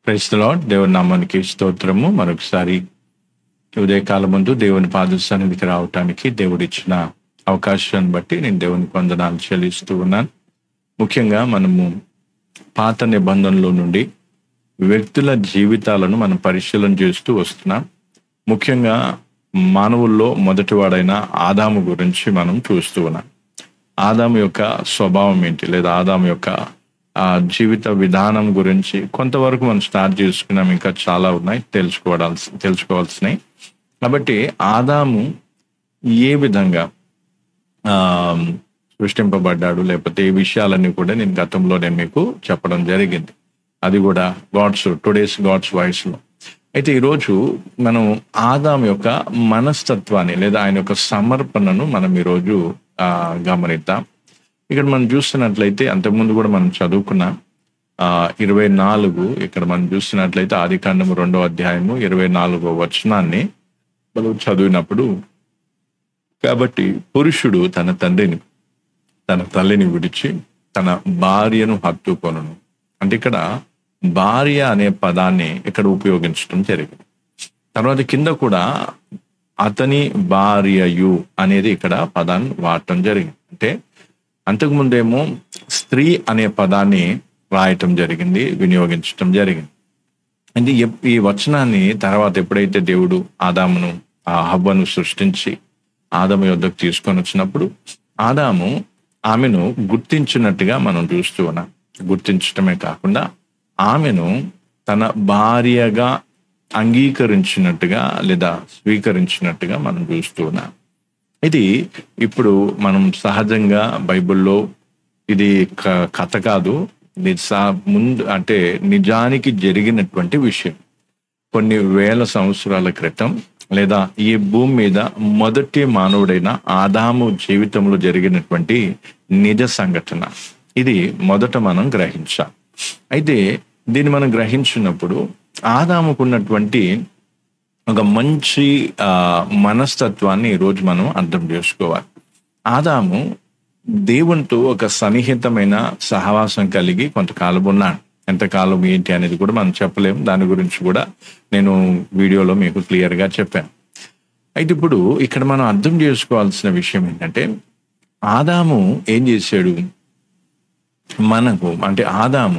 క్రైస్తలో దేవుని నామానికి స్తోత్రము మరొకసారి ఈ ఉదయకాలం ముందు దేవుని పాద సన్నిధికి రావటానికి దేవుడు ఇచ్చిన అవకాశాన్ని బట్టి నేను దేవుని వందనాలు చెల్లిస్తూ ఉన్నాను ముఖ్యంగా మనము పాత నిబంధనలో నుండి వ్యక్తుల జీవితాలను మనం పరిశీలన చేస్తూ వస్తున్నాం ముఖ్యంగా మానవుల్లో మొదటివాడైన ఆదాము గురించి మనం చూస్తూ ఉన్నాం ఆదాము యొక్క స్వభావం ఏంటి లేదా ఆదాము యొక్క ఆ జీవిత విధానం గురించి కొంతవరకు మనం స్టార్ట్ చేసుకున్నాం ఇంకా చాలా ఉన్నాయి తెలుసుకోవాల్సి తెలుసుకోవాల్సినవి కాబట్టి ఆదాము ఏ విధంగా ఆ సృష్టింపబడ్డాడు లేకపోతే ఈ విషయాలన్నీ కూడా నేను గతంలో నేను మీకు చెప్పడం జరిగింది అది కూడా గాడ్స్ టుడేస్ గాడ్స్ వాయిస్ లో అయితే ఈరోజు మనం ఆదాం యొక్క మనస్తత్వాన్ని లేదా ఆయన యొక్క సమర్పణను మనం ఈరోజు ఆ గమనిద్దాం ఇక్కడ మనం చూస్తున్నట్లయితే అంతకుముందు కూడా మనం చదువుకున్నాం ఆ ఇరవై నాలుగు ఇక్కడ మనం చూస్తున్నట్లయితే ఆది కాండము రెండో అధ్యాయము ఇరవై నాలుగో వచనాన్ని మనం చదివినప్పుడు కాబట్టి పురుషుడు తన తండ్రిని తన తల్లిని విడిచి తన భార్యను హత్తుకొను అంటే ఇక్కడ భార్య అనే పదాన్ని ఇక్కడ ఉపయోగించడం జరిగింది తర్వాత కింద కూడా అతని భార్యయు అనేది ఇక్కడ పదాన్ని వాడటం జరిగింది అంటే అంతకుముందేమో స్త్రీ అనే పదాన్ని రాయటం జరిగింది వినియోగించటం జరిగింది అంటే ఎప్- ఈ వచనాన్ని తర్వాత ఎప్పుడైతే దేవుడు ఆదామును ఆ హవ్వను సృష్టించి ఆదాము యొద్దకు తీసుకొని వచ్చినప్పుడు ఆదాము ఆమెను గుర్తించినట్టుగా మనం చూస్తూ ఉన్నాం గుర్తించటమే కాకుండా ఆమెను తన భార్యగా అంగీకరించినట్టుగా లేదా స్వీకరించినట్టుగా మనం చూస్తూ ఉన్నాం ఇది ఇప్పుడు మనం సహజంగా బైబిల్లో ఇది క- కథ కాదు ఇది సా- ముందు అంటే నిజానికి జరిగినటువంటి విషయం కొన్ని వేల సంవత్సరాల క్రితం లేదా ఈ భూమి మీద మొదటి మానవుడైన ఆదాము జీవితంలో జరిగినటువంటి నిజ సంఘటన ఇది మొదట మనం గ్రహించాం అయితే దీన్ని మనం గ్రహించినప్పుడు ఆదాముకున్నటువంటి ఒక మంచి ఆ, మనస్తత్వాన్ని ఈరోజు మనం అర్థం చేసుకోవాలి ఆదాము దేవునితో ఒక సన్నిహితమైన సహవాసం కలిగి కొంతకాలం ఉన్నాడు ఎంతకాలం ఏంటి అనేది కూడా మనం చెప్పలేము దాని గురించి కూడా నేను వీడియోలో మీకు క్లియర్గా చెప్పాను అయితే ఇప్పుడు ఇక్కడ మనం అర్థం చేసుకోవాల్సిన విషయం ఏంటంటే ఆదాము ఏం చేశాడు మనకు అంటే ఆదాము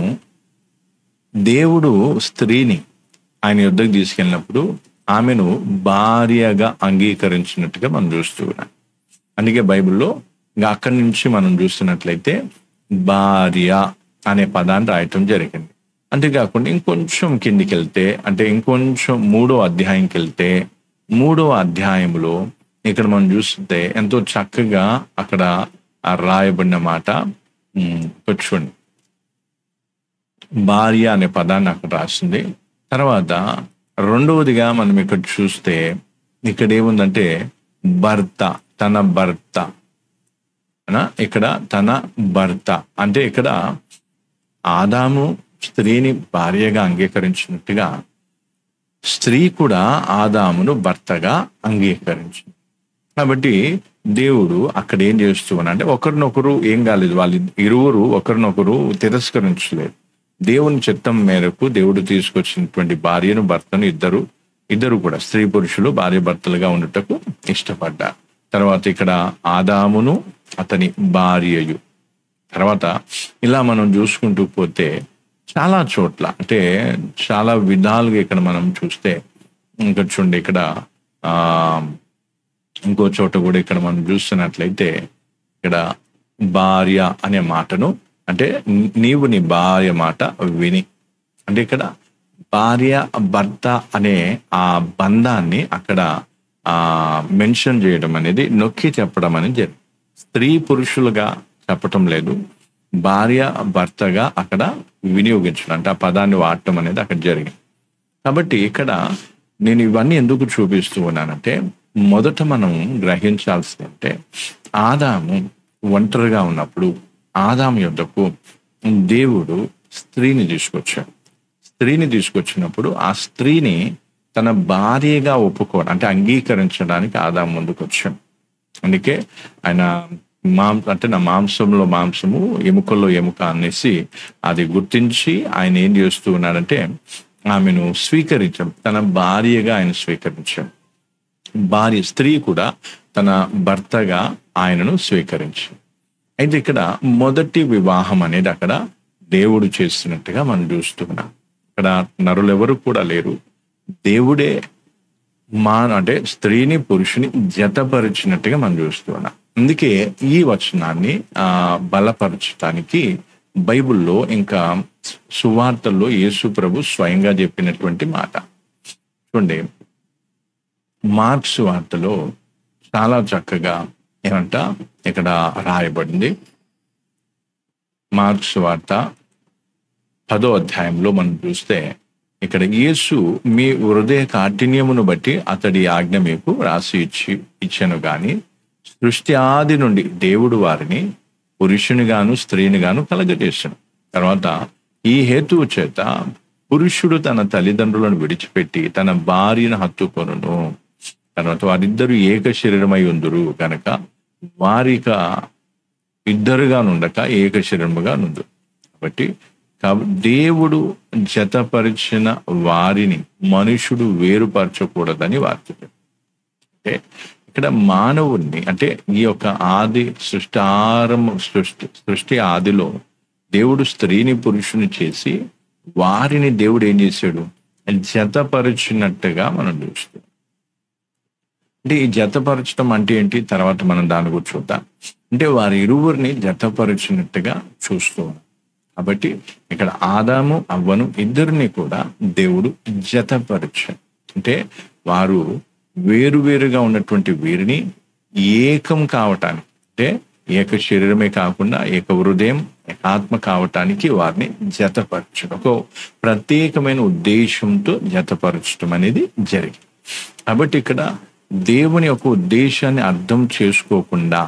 దేవుడు స్త్రీని ఆయన యుద్ధకు తీసుకెళ్ళినప్పుడు ఆమెను భార్యగా అంగీకరించినట్టుగా మనం చూస్తూ ఉన్నాం అందుకే బైబిల్లో ఇంకా అక్కడి నుంచి మనం చూస్తున్నట్లయితే భార్య అనే పదాన్ని రాయటం జరిగింది అంతేకాకుండా ఇంకొంచెం కిందికి వెళ్తే అంటే ఇంకొంచెం మూడో అధ్యాయంకి వెళ్తే మూడో అధ్యాయంలో ఇక్కడ మనం చూస్తే ఎంతో చక్కగా అక్కడ ఆ రాయబడిన మాట ఉమ్, ఇక్కడ చూడండి భార్య అనే పదాన్ని అక్కడ రాసింది తర్వాత రెండవదిగా మనం ఇక్కడ చూస్తే ఇక్కడ ఏముందంటే భర్త తన భర్త అనా? ఇక్కడ తన భర్త అంటే ఇక్కడ ఆదాము స్త్రీని భార్యగా అంగీకరించినట్టుగా స్త్రీ కూడా ఆదామును భర్తగా అంగీకరించింది కాబట్టి దేవుడు అక్కడ ఏం చేస్తూ ఉన్నా- అంటే ఒకరినొకరు ఏం కాలేదు వాళ్ళు ఇరువురు ఒకరినొకరు తిరస్కరించలేదు దేవుని చిత్తం మేరకు దేవుడు తీసుకొచ్చినటువంటి భార్యను భర్తను ఇద్దరు ఇద్దరు కూడా స్త్రీ పురుషులు భార్య భర్తలుగా ఉండటకు ఇష్టపడ్డారు తర్వాత ఇక్కడ ఆదామును అతని భార్యయు తర్వాత ఇలా మనం చూసుకుంటూ పోతే చాలా చోట్ల అంటే చాలా విధాలుగా ఇక్కడ మనం చూస్తే ఇంకా చూడండి ఇక్కడ ఆ ఇంకో చోట కూడా ఇక్కడ మనం చూస్తున్నట్లయితే ఇక్కడ భార్య అనే మాటను అంటే నీవు నీ భార్య మాట విని అంటే ఇక్కడ భార్య భర్త అనే ఆ బంధాన్ని అక్కడ ఆ మెన్షన్ చేయడం అనేది నొక్కి చెప్పడం అనేది జరిగింది స్త్రీ పురుషులుగా చెప్పటం లేదు భార్య భర్తగా అక్కడ వినియోగించడం అంటే ఆ పదాన్ని వాడటం అనేది అక్కడ జరిగింది కాబట్టి ఇక్కడ నేను ఇవన్నీ ఎందుకు చూపిస్తూ ఉన్నానంటే మొదట మనం గ్రహించాల్సింది అంటే ఆదాము ఒంటరిగా ఉన్నప్పుడు ఆదాము యొద్దకు దేవుడు స్త్రీని తీసుకొచ్చాడు స్త్రీని తీసుకొచ్చినప్పుడు ఆ స్త్రీని తన భార్యగా ఒప్పుకోవడం అంటే అంగీకరించడానికి ఆదాము ముందుకు వచ్చాడు అందుకే ఆయన మాంస అంటే నా మాంసంలో మాంసము ఎముకల్లో ఎముక అనేసి అది గుర్తించి ఆయన ఏం చేస్తూ ఉన్నాడంటే ఆమెను స్వీకరించాం తన భార్యగా ఆయన స్వీకరించాం భార్య స్త్రీ కూడా తన భర్తగా ఆయనను స్వీకరించాం అయితే ఇక్కడ మొదటి వివాహం అనేది అక్కడ దేవుడు చేస్తున్నట్టుగా మనం చూస్తున్నాం ఇక్కడ నరులెవరు కూడా లేరు దేవుడే మా అంటే స్త్రీని పురుషుని జతపరిచినట్టుగా మనం చూస్తున్నాం అందుకే ఈ వచనాన్ని ఆ బలపరచడానికి బైబిల్లో ఇంకా సువార్తల్లో యేసు ప్రభు స్వయంగా చెప్పినటువంటి మాట చూడండి మార్క్స్ వార్తలో చాలా చక్కగా ఏమంట ఇక్కడ రాయబడింది మార్క్స్ వార్త పదో అధ్యాయంలో మనం చూస్తే ఇక్కడ యేసు మీ హృదయ కాఠిన్యమును బట్టి అతడి ఆజ్ఞ మీకు రాసి ఇచ్చి ఇచ్చాను గాని సృష్టి ఆది నుండి దేవుడు వారిని పురుషునిగాను స్త్రీనిగాను కలగజేసాను తర్వాత ఈ హేతువు చేత పురుషుడు తన తల్లిదండ్రులను విడిచిపెట్టి తన భార్యను హత్తుకొనును తర్వాత వారిద్దరు ఏక శరీరమై ఉందురు కనుక వారిక ఇద్దరుగా నుండక ఏక శరీరముగా నుండు కాబట్టి కాబట్టి దేవుడు జతపరిచిన వారిని మనుషుడు వేరుపరచకూడదని వార్త అంటే ఇక్కడ మానవుణ్ణి అంటే ఈ యొక్క ఆది సృష్టి ఆరంభ సృష్టి సృష్టి ఆదిలో దేవుడు స్త్రీని పురుషుని చేసి వారిని దేవుడు ఏం చేశాడు జతపరిచినట్టుగా మనం చూస్తాం అంటే ఈ జతపరచడం అంటే ఏంటి తర్వాత మనం దాని గురించి చూద్దాం అంటే వారి ఇరువురిని జతపరిచినట్టుగా చూస్తూ ఉన్నాం కాబట్టి ఇక్కడ ఆదాము అవ్వను ఇద్దరిని కూడా దేవుడు జతపరిచాడు అంటే వారు వేరువేరుగా ఉన్నటువంటి వీరిని ఏకం కావటానికి అంటే ఏక శరీరమే కాకుండా ఏక హృదయం ఆత్మ కావటానికి వారిని జతపరచడం ఒక ప్రత్యేకమైన ఉద్దేశంతో జతపరచడం అనేది జరిగింది కాబట్టి ఇక్కడ దేవుని యొక్క ఉద్దేశాన్ని అర్థం చేసుకోకుండా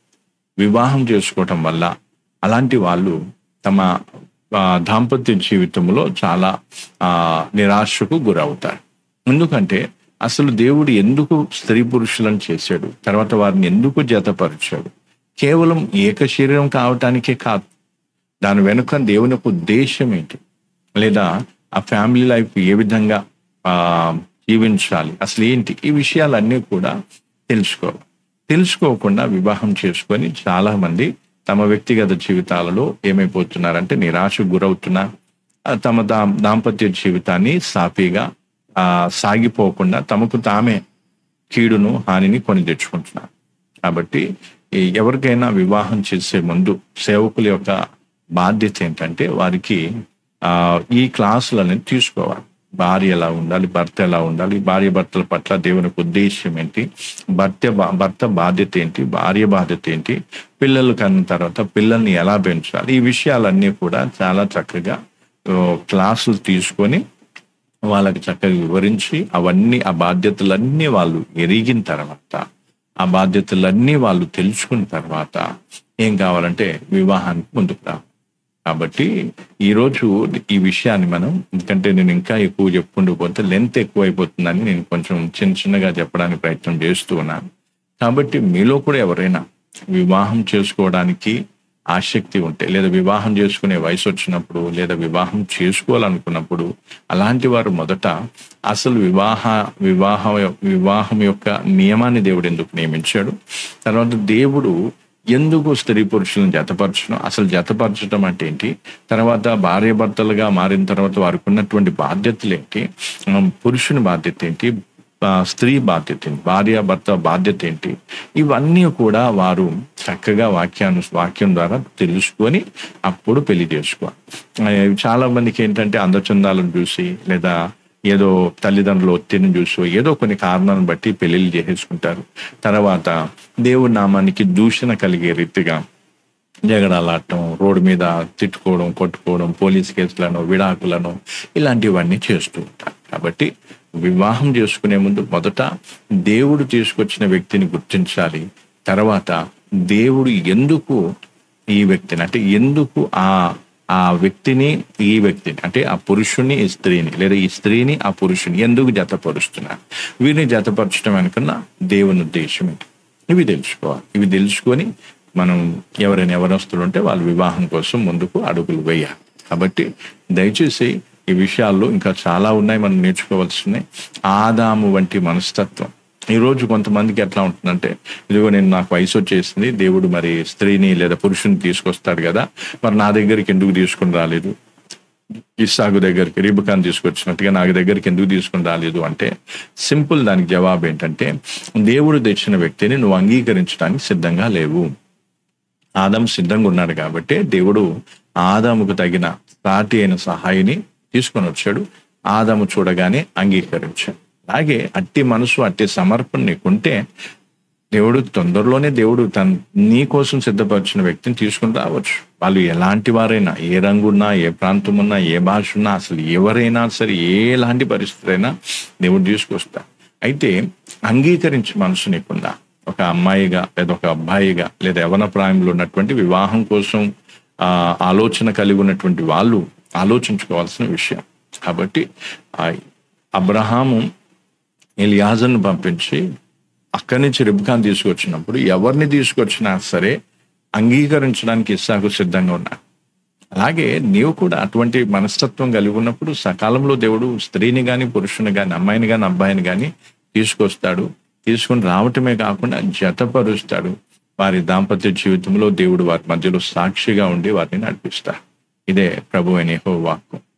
వివాహం చేసుకోవటం వల్ల అలాంటి వాళ్ళు తమ ఆ, దాంపత్య జీవితంలో చాలా ఆ నిరాశకు గురవుతారు ఎందుకంటే అసలు దేవుడు ఎందుకు స్త్రీ పురుషులను చేశాడు తర్వాత వారిని ఎందుకు జతపరిచాడు కేవలం ఏక శరీరం కావటానికే కాదు దాని వెనుక దేవుని యొక్క ఉద్దేశం ఏంటి లేదా ఆ ఫ్యామిలీ లైఫ్ ఏ విధంగా ఆ జీవించాలి అసలు ఏంటి ఈ విషయాలన్నీ కూడా తెలుసుకోవాలి తెలుసుకోకుండా వివాహం చేసుకొని చాలా మంది తమ వ్యక్తిగత జీవితాలలో ఏమైపోతున్నారంటే నిరాశకు గురవుతున్నారు ఆ, తమ దా దాంపత్య జీవితాన్ని సాఫీగా ఆ సాగిపోకుండా తమకు తామే కీడును హానిని కొని తెచ్చుకుంటున్నారు కాబట్టి ఈ ఎవరికైనా వివాహం చేసే ముందు సేవకుల యొక్క బాధ్యత ఏంటంటే వారికి ఆ ఈ క్లాసులని తీసుకోవాలి భార్య ఎలా ఉండాలి భర్త ఎలా ఉండాలి భార్య భర్తల పట్ల దేవుని యొక్క ఉద్దేశం ఏంటి భర్త బా- భర్త బాధ్యత ఏంటి భార్య బాధ్యత ఏంటి పిల్లలు కన్న తర్వాత పిల్లల్ని ఎలా పెంచాలి ఈ విషయాలన్నీ కూడా చాలా చక్కగా ఓ, క్లాసులు తీసుకొని వాళ్ళకి చక్కగా వివరించి అవన్నీ ఆ బాధ్యతలన్నీ వాళ్ళు ఎరిగిన తర్వాత ఆ బాధ్యతలన్నీ వాళ్ళు తెలుసుకున్న తర్వాత ఏం కావాలంటే వివాహానికి ముందుకు రా కాబట్టి ఈరోజు ఈ విషయాన్ని మనం ఎందుకంటే నేను ఇంకా ఎక్కువ చెప్పుకుంటూ పోతే లెంత్ ఎక్కువ అయిపోతుందని నేను కొంచెం చిన్న చిన్నగా చెప్పడానికి ప్రయత్నం చేస్తూ ఉన్నాను కాబట్టి మీలో కూడా ఎవరైనా వివాహం చేసుకోవడానికి ఆసక్తి ఉంటే లేదా వివాహం చేసుకునే వయసు వచ్చినప్పుడు లేదా వివాహం చేసుకోవాలనుకున్నప్పుడు అలాంటి వారు మొదట అసలు వివాహ వివాహ వివాహం యొక్క నియమాన్ని దేవుడు ఎందుకు నియమించాడు తర్వాత దేవుడు ఎందుకు స్త్రీ పురుషులను జతపరచడం అసలు జతపరచడం అంటే ఏంటి తర్వాత భార్య భర్తలుగా మారిన తర్వాత వారికి ఉన్నటువంటి బాధ్యతలు ఏంటి ఉమ్, పురుషుని బాధ్యత ఏంటి ఆ, స్త్రీ బాధ్యత ఏంటి భార్య భర్త బాధ్యత ఏంటి ఇవన్నీ కూడా వారు చక్కగా వాక్యాను వాక్యం ద్వారా తెలుసుకొని అప్పుడు పెళ్లి చేసుకోవాలి ఆ, చాలా మందికి ఏంటంటే అందచందాలను చూసి లేదా ఏదో తల్లిదండ్రుల ఒత్తిడిని చూసి ఏదో కొన్ని కారణాలను బట్టి పెళ్లిళ్ళు చేసేసుకుంటారు తర్వాత దేవుడి నామానికి దూషణ కలిగే రీతిగా జగడాలాడటం రోడ్డు మీద తిట్టుకోవడం కొట్టుకోవడం పోలీస్ కేసులను విడాకులను ఇలాంటివన్నీ చేస్తూ ఉంటారు కాబట్టి వివాహం చేసుకునే ముందు మొదట దేవుడు తీసుకొచ్చిన వ్యక్తిని గుర్తించాలి తర్వాత దేవుడు ఎందుకు ఈ వ్యక్తిని అంటే ఎందుకు ఆ ఆ వ్యక్తిని ఈ వ్యక్తిని అంటే ఆ పురుషుణ్ణి ఈ స్త్రీని లేదా ఈ స్త్రీని ఆ పురుషుని ఎందుకు జతపరుస్తున్నారు వీరిని జతపరచడం వెనుకన్న దేవుని ఉద్దేశం ఏంటి ఇవి తెలుసుకోవాలి ఇవి తెలుసుకొని మనం ఎవరైనా ఎవరస్తులు ఉంటే వాళ్ళ వివాహం కోసం ముందుకు అడుగులు వేయాలి కాబట్టి దయచేసి ఈ విషయాల్లో ఇంకా చాలా ఉన్నాయి మనం నేర్చుకోవాల్సినవి ఆదాము వంటి మనస్తత్వం ఈ రోజు కొంతమందికి ఎట్లా ఉంటుందంటే ఇదిగో నేను నాకు వయసు వచ్చేసింది దేవుడు మరి స్త్రీని లేదా పురుషుని తీసుకొస్తాడు కదా మరి నా దగ్గరికి ఎందుకు తీసుకుని రాలేదు ఇస్సాకు దగ్గరికి రిబుకాన్ తీసుకొచ్చినట్టుగా నాకు దగ్గరికి ఎందుకు తీసుకుని రాలేదు అంటే సింపుల్ దానికి జవాబు ఏంటంటే దేవుడు తెచ్చిన వ్యక్తిని నువ్వు అంగీకరించడానికి సిద్ధంగా లేవు ఆదాము సిద్ధంగా ఉన్నాడు కాబట్టి దేవుడు ఆదాముకు తగిన సాటి అయిన సహాయిని తీసుకొని వచ్చాడు ఆదాము చూడగానే అంగీకరించాడు అలాగే అట్టి మనసు అట్టి సమర్పణ నీకుంటే దేవుడు తొందరలోనే దేవుడు తన నీ కోసం సిద్ధపరిచిన వ్యక్తిని తీసుకుని రావచ్చు వాళ్ళు ఎలాంటి వారైనా ఏ రంగున్నా ఏ ప్రాంతం ఉన్నా ఏ భాష ఉన్నా అసలు ఎవరైనా సరే ఎలాంటి పరిస్థితి అయినా దేవుడు తీసుకొస్తా అయితే అంగీకరించి మనసు నీకుందా ఒక అమ్మాయిగా లేదా ఒక అబ్బాయిగా లేదా యవన ప్రాయంలో ఉన్నటువంటి వివాహం కోసం ఆ ఆలోచన కలిగి ఉన్నటువంటి వాళ్ళు ఆలోచించుకోవాల్సిన విషయం కాబట్టి ఆ అబ్రహాము ఎలియాజర్ను పంపించి అక్కడి నుంచి రిబ్కాన్ తీసుకొచ్చినప్పుడు ఎవరిని తీసుకొచ్చినా సరే అంగీకరించడానికి ఇస్సాకు సిద్ధంగా ఉన్నాడు అలాగే నీవు కూడా అటువంటి మనస్తత్వం కలిగి ఉన్నప్పుడు సకాలంలో దేవుడు స్త్రీని కానీ పురుషుని కానీ అమ్మాయిని కానీ అబ్బాయిని కానీ తీసుకొస్తాడు తీసుకుని రావటమే కాకుండా జతపరుస్తాడు వారి దాంపత్య జీవితంలో దేవుడు వారి మధ్యలో సాక్షిగా ఉండి వారిని నడిపిస్తాడు ఇదే ప్రభు అయిన యెహోవా వాక్కు